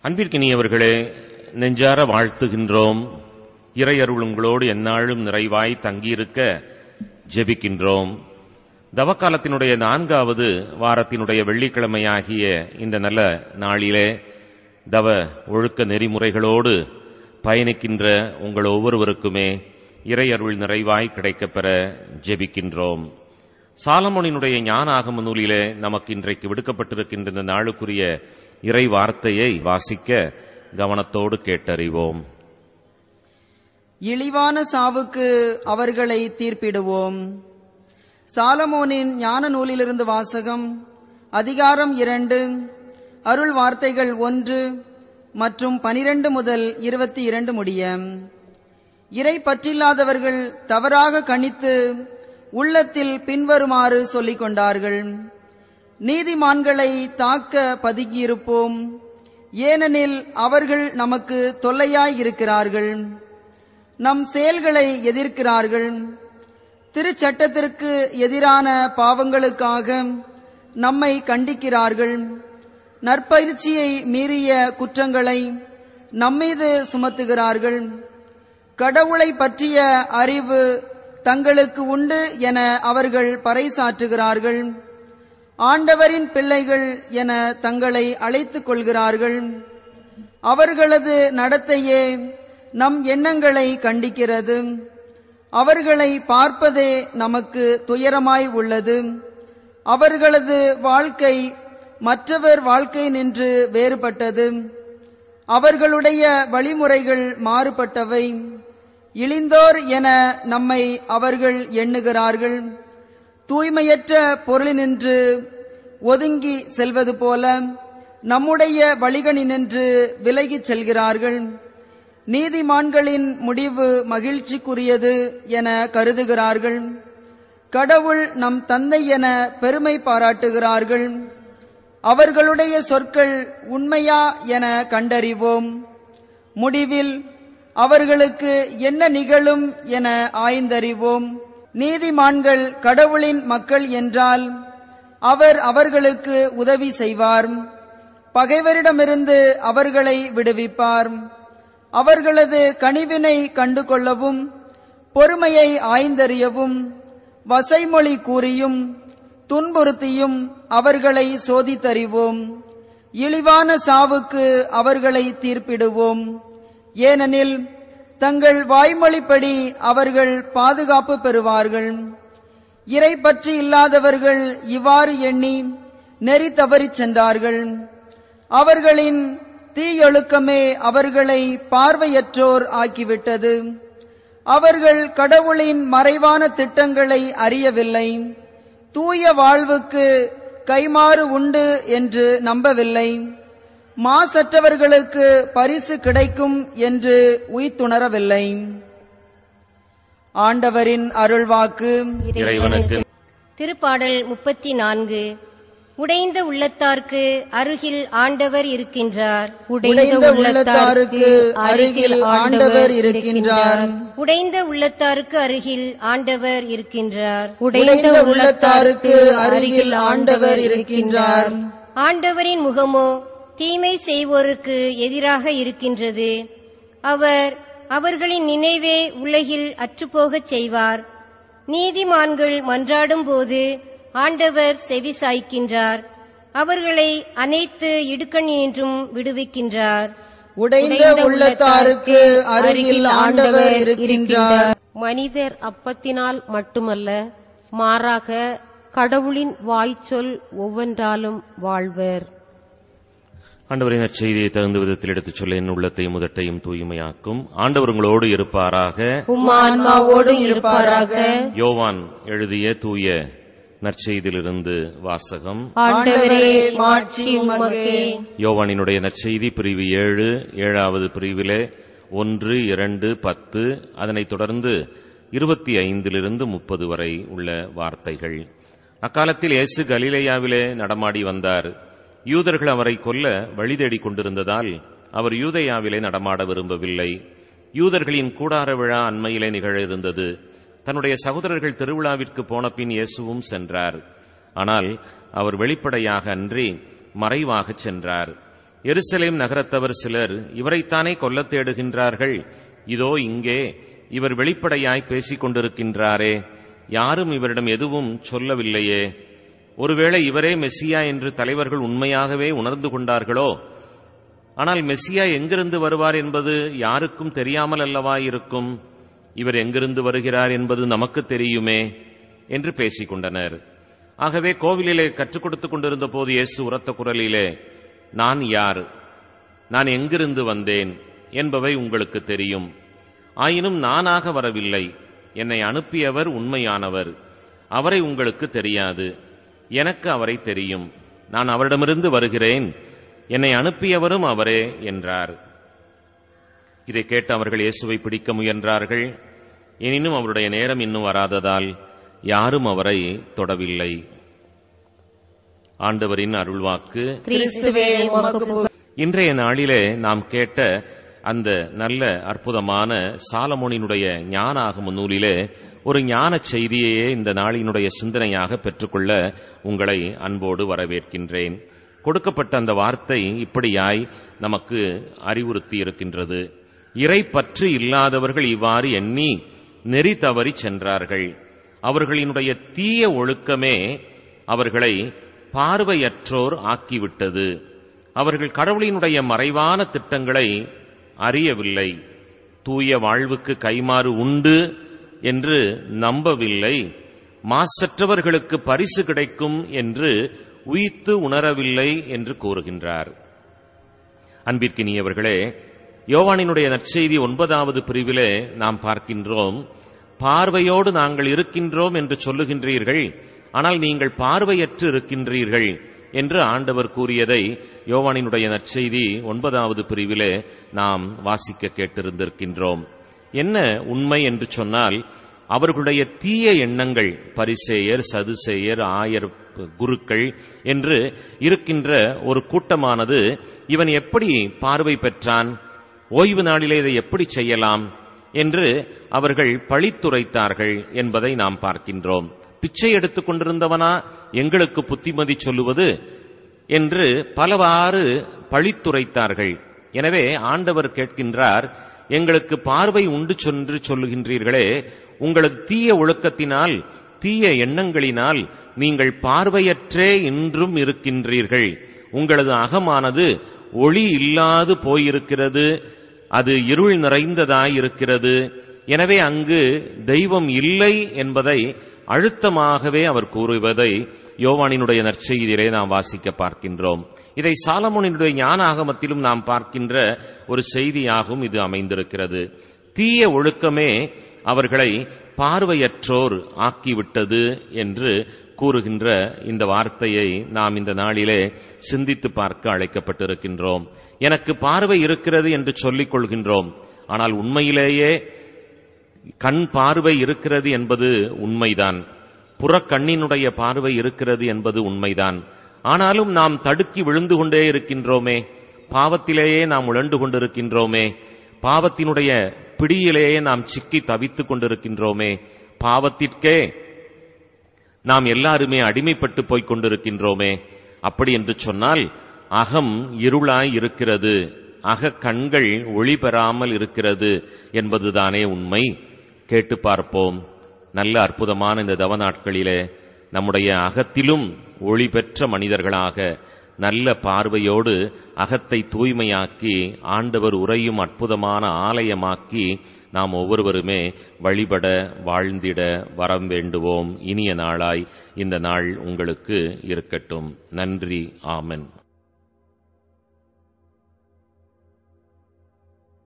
அன்பிற்கினியவர்களே நெஞ்சார வாழ்த்துகின்றோம் இறையருள் உங்களோடு எந்நாளும் நிறைவாய் தங்கியிருக்க ஜெபிக்கின்றோம் தவக்காலத்தினுடைய நான்காவது வாரத்தினுடைய வெள்ளிக்கிழமையாகிய இந்த நல்ல நாளிலே தவ ஒழுக்க நெறிமுறைகளோடு பயணிக்கின்ற உங்கள் ஒவ்வொருவருக்குமே இறையருள் நிறைவாய் கிடைக்கப்பெற ஜெபிக்கின்றோம் சாலமோனினுடைய ஞான ஆகம நூலிலே நமக்கு இன்றைக்கு விடுக்கப்பட்டிருக்கின்ற இந்த நாளுக்குரிய இறை வார்த்தையை வாசிக்க கவனத்தோடு கேட்டறிவோம் இழிவான சாவுக்கு அவர்களை தீர்ப்பிடுவோம் சாலமோனின் ஞான நூலிலிருந்து வாசகம் அதிகாரம் இரண்டு அருள் வார்த்தைகள் ஒன்று மற்றும் பனிரெண்டு முதல் இருபத்தி இரண்டு முடிய இறை பற்றில்லாதவர்கள் தவறாக கணித்து உள்ளத்தில் பின்வருமாறு சொல்லிக் கொண்டார்கள் நீதிமான்களை தாக்க பதுங்கியிருப்போம் ஏனெனில் அவர்கள் நமக்கு தொல்லையாயிருக்கிறார்கள் நம் செயல்களை எதிர்க்கிறார்கள் திருச்சட்டத்திற்கு எதிரான பாவங்களுக்காக நம்மை கண்டிக்கிறார்கள் நற்பயிற்சியை மீறிய குற்றங்களை நம்மீது சுமத்துகிறார்கள் கடவுளை பற்றிய அறிவு தங்களுக்கு உண்டு என அவர்கள் பறைசாற்றுகிறார்கள் ஆண்டவரின் பிள்ளைகள் என தங்களை அழைத்துக் கொள்கிறார்கள் அவர்களது நடத்தையே நம் எண்ணங்களை கண்டிக்கிறது அவர்களை பார்ப்பதே நமக்கு துயரமாய் உள்ளது அவர்களது வாழ்க்கை மற்றவர் வாழ்க்கை நின்று வேறுபட்டது அவர்களுடைய வழிமுறைகள் மாறுபட்டவை இழிந்தோர் என நம்மை அவர்கள் எண்ணுகிறார்கள் தூய்மையற்ற பொருளினின்று ஒதுங்கி செல்வது போல நம்முடைய வழிகளினின்று விலகிச் செல்கிறார்கள் நீதிமான்களின் முடிவு மகிழ்ச்சிக்குரியது என கருதுகிறார்கள் கடவுள் நம் தந்தை என பெருமை பாராட்டுகிறார்கள் அவர்களுடைய சொற்கள் உண்மையா என கண்டறிவோம் முடிவில் அவர்களுக்கு என்ன நிகழும் என ஆய்ந்தறிவோம் நீதிமான்கள் கடவுளின் மக்கள் என்றால் அவர் அவர்களுக்கு உதவி செய்வார் பகைவரிடமிருந்து அவர்களை விடுவிப்பார் அவர்களது கனிவினை கண்டு கொள்ளவும் பொறுமையை ஆய்ந்தறியவும் வசைமொழி கூறியும் துன்புறுத்தியும் அவர்களை சோதித்தறிவோம் இழிவான சாவுக்கு அவர்களை தீர்ப்பிடுவோம் ஏனெனில் தங்கள் வாய்மொழிப்படி அவர்கள் பாதுகாப்பு பெறுவார்கள் இறை பற்றி இல்லாதவர்கள் இவ்வாறு எண்ணி நெறி தவறிச் சென்றார்கள் அவர்களின் தீயொழுக்கமே அவர்களை பார்வையற்றோர் ஆக்கிவிட்டது அவர்கள் கடவுளின் மறைவான திட்டங்களை அறியவில்லை தூய வாழ்வுக்கு கைமாறு உண்டு என்று நம்பவில்லை மாசற்றவர்களுக்கு பரிசு கிடைக்கும் என்று உய்த்துணரவில்லை ஆண்டவரின் அருள்வாக்கு இறைவனுக்கு திருப்பாடல் முப்பத்தி நான்கு உடைந்த உள்ளத்தார்க்கு அருகில் ஆண்டவர் இருக்கின்றார் உடைந்த உள்ளத்தாருக்கு அருகில் ஆண்டவர் இருக்கின்றார் உடைந்த உள்ளத்தாருக்கு அருகில் ஆண்டவர் இருக்கின்றார் உடைந்த உள்ளத்தாருக்கு அருகில் ஆண்டவர் இருக்கின்றார் ஆண்டவரின் முகமோ தீமை செய்வோருக்கு எதிராக இருக்கின்றது அவர் அவர்களின் நினைவே உலகில் அற்றுப்போகச் செய்வார் நீதிமான்கள் மன்றாடும் போது ஆண்டவர் செவி சாய்க்கின்றார் அவர்களை அனைத்து இடுக்கணின்றும் விடுவிக்கின்றார் உடைந்த உள்ளத்தாருக்கு அருகில் ஆண்டவர் இருக்கின்றார் மனிதர் அப்பத்தினால் மட்டுமல்ல மாறாக கடவுளின் வாய்ச்சொல் ஒவ்வொன்றாலும் வாழ்வர் ஆண்டவரின் அச்செய்தியை தகுந்த விதத்தில் எடுத்துச் சொல்ல என் உள்ளத்தையும் முதட்டையும் தூய்மையாக்கும் ஆண்டவர் உங்களோடு இருப்பாராக உம் ஆன்மாவோடு இருப்பாராக யோவான் எழுதிய தூய நற்செய்தியிலிருந்து வாசகம் ஆண்டவரே மாட்சி உமக்கே யோவானினுடைய நற்செய்தி பிரிவு ஏழு ஏழாவது பிரிவிலே ஒன்று இரண்டு பத்து அதனைத் தொடர்ந்து இருபத்தி ஐந்திலிருந்து முப்பது வரை உள்ள வார்த்தைகள் அக்காலத்தில் இயேசு கலிலேயாவிலே நடமாடி வந்தார் யூதர்கள் அவரை கொல்ல வழி தேடிக் கொண்டிருந்ததால் அவர் யூதேயாவிலே நடமாட விரும்பவில்லை யூதர்களின் கூடார விழா அண்மையிலே நிகழ இருந்தது தன்னுடைய சகோதரர்கள் திருவிழாவிற்கு போன பின் இயேசுவும் சென்றார் ஆனால் அவர் வெளிப்படையாக அன்றி மறைவாகச் சென்றார் எருசலேம் நகரத்தவர் சிலர் இவரைத்தானே கொல்லத் தேடுகின்றார்கள் இதோ இங்கே இவர் வெளிப்படையாய் பேசிக் கொண்டிருக்கின்றாரே யாரும் இவரிடம் எதுவும் சொல்லவில்லையே ஒருவேளை இவரே மெஸ்ஸியா என்று தலைவர்கள் உண்மையாகவே உணர்ந்து கொண்டார்களோ ஆனால் மெஸ்ஸியா எங்கிருந்து வருவார் என்பது யாருக்கும் தெரியாமல் அல்லவா இருக்கும் இவர் எங்கிருந்து வருகிறார் என்பது நமக்கு தெரியுமே என்று பேசிக் கொண்டனர் ஆகவே கோவிலிலே கற்றுக் கொடுத்துக் கொண்டிருந்த போது இயேசு உரத்த குரலிலே நான் யார் நான் எங்கிருந்து வந்தேன் என்பவை உங்களுக்கு தெரியும் ஆயினும் நானாக வரவில்லை என்னை அனுப்பியவர் உண்மையானவர் அவரை உங்களுக்கு தெரியாது எனக்கு அவரை தெரியும் நான் அவரிடமிருந்து வருகிறேன் என்னை அனுப்பியவரும் அவரே என்றார் இதை கேட்டு அவர்கள் இயேசுவை பிடிக்க முயன்றார்கள் எனினும் அவருடைய நேரம் இன்னும் வராததால் யாரும் அவரை தொடவில்லை ஆண்டவரின் அருள்வாக்கு கிறிஸ்துவே உமக்கு புகழ். இன்றைய நாளிலே நாம் கேட்ட அந்த நல்ல அற்புதமான சாலமோனினுடைய ஞானாகம நூலிலே ஒரு ஞான செய்தியையே இந்த நாளினுடைய சிந்தனையாக பெற்றுக்கொள்ள உங்களை அன்போடு வரவேற்கின்றேன் கொடுக்கப்பட்ட அந்த வார்த்தை இப்படியாய் நமக்கு அறிவுறுத்தி இருக்கின்றது இறை பற்று இல்லாதவர்கள் இவ்வாறு எண்ணி நெறி தவறி சென்றார்கள் அவர்களினுடைய தீய ஒழுக்கமே அவர்களை பார்வையற்றோர் ஆக்கிவிட்டது அவர்கள் கடவுளினுடைய மறைவான திட்டங்களை அறியவில்லை தூய வாழ்வுக்கு கைமாறு உண்டு என்று நம்பவில்லை மாசற்றவர்களுக்கு பரிசு கிடைக்கும் என்று உயித்து உணரவில்லை என்று கூறுகின்றார் அன்பிற்கினியவர்களே யோவானினுடைய நற்செய்தி ஒன்பதாவது பிரிவிலே நாம் பார்க்கின்றோம் பார்வையோடு நாங்கள் இருக்கின்றோம் என்று சொல்லுகின்றீர்கள் ஆனால் நீங்கள் பார்வையற்று இருக்கின்றீர்கள் என்று ஆண்டவர் கூறியதை யோவானினுடைய நற்செய்தி ஒன்பதாவது பிரிவிலே நாம் வாசிக்க கேட்டிருந்திருக்கின்றோம் என்ன உண்மை என்று சொன்னால் அவர்களுடைய தீய எண்ணங்கள் பரிசேயர் சதுசேயர் ஆயர் குருக்கள் என்று இருக்கின்ற ஒரு கூட்டமானது இவன் எப்படி பார்வை பெற்றான் ஓய்வு நாளிலே இதை எப்படி செய்யலாம் என்று அவர்கள் பழித்துரைத்தார்கள் என்பதை நாம் பார்க்கின்றோம் பிச்சை எடுத்துக் கொண்டிருந்தவனா எங்களுக்கு புத்திமதி சொல்லுவது என்று பலவாறு பழித்துரைத்தார்கள் எனவே ஆண்டவர் கேட்கின்றார் எங்களுக்கு பார்வை உண்டு சென்று சொல்லுகின்றீர்களே உங்களது தீய ஒழுக்கத்தினால் தீய எண்ணங்களினால் நீங்கள் பார்வையற்றே இன்றும் இருக்கின்றீர்கள் உங்களது அகமானது ஒளி இல்லாது போயிருக்கிறது அது இருள் நிறைந்ததாய் இருக்கிறது எனவே அங்கு தெய்வம் இல்லை என்பதை அழுத்தமாகவே அவர் கூறுவதை யோவானினுடைய நற்செய்தியிலே நாம் வாசிக்க பார்க்கின்றோம் இதை சாலமோனினுடைய ஞான ஆகமத்திலும் நாம் பார்க்கின்ற ஒரு செய்தியாகவும் இது அமைந்திருக்கிறது தீய ஒழுக்கமே அவர்களை பார்வையற்றோர் ஆக்கிவிட்டது என்று கூறுகின்ற இந்த வார்த்தையை நாம் இந்த நாளிலே சிந்தித்து பார்க்க அழைக்கப்பட்டிருக்கின்றோம் எனக்கு பார்வை இருக்கிறது என்று சொல்லிக் கொள்கின்றோம் ஆனால் உண்மையிலேயே கண் பார்வை இருக்கிறது என்பது உண்மைதான் புறக்கண்ணினுடைய பார்வை இருக்கிறது என்பது உண்மைதான் ஆனாலும் நாம் தடுக்கி விழுந்து கொண்டே இருக்கின்றோமே பாவத்திலேயே நாம் உழண்டு கொண்டிருக்கின்றோமே பாவத்தினுடைய பிடியிலேயே நாம் சிக்கி தவித்துக் கொண்டிருக்கின்றோமே பாவத்திற்கே நாம் எல்லாருமே அடிமைப்பட்டு போய்க் கொண்டிருக்கின்றோமே அப்படி என்று சொன்னால் அகம் இருளாய் இருக்கிறது அக கண்கள் ஒளி பெறாமல் இருக்கிறது என்பதுதானே உண்மை கேட்டு பார்ப்போம் நல்ல அற்புதமான இந்த தவ நாட்களிலே நம்முடைய அகத்திலும் ஒளி பெற்ற மனிதர்களாக நல்ல பார்வையோடு அகத்தை தூய்மையாக்கி ஆண்டவர் உரையும் அற்புதமான ஆலயமாக்கி நாம் ஒவ்வொருவருமே வழிபட வாழ்ந்திட வரம் வேண்டுவோம் இனிய நாளாய் இந்த நாள் உங்களுக்கு இருக்கட்டும் நன்றி ஆமென்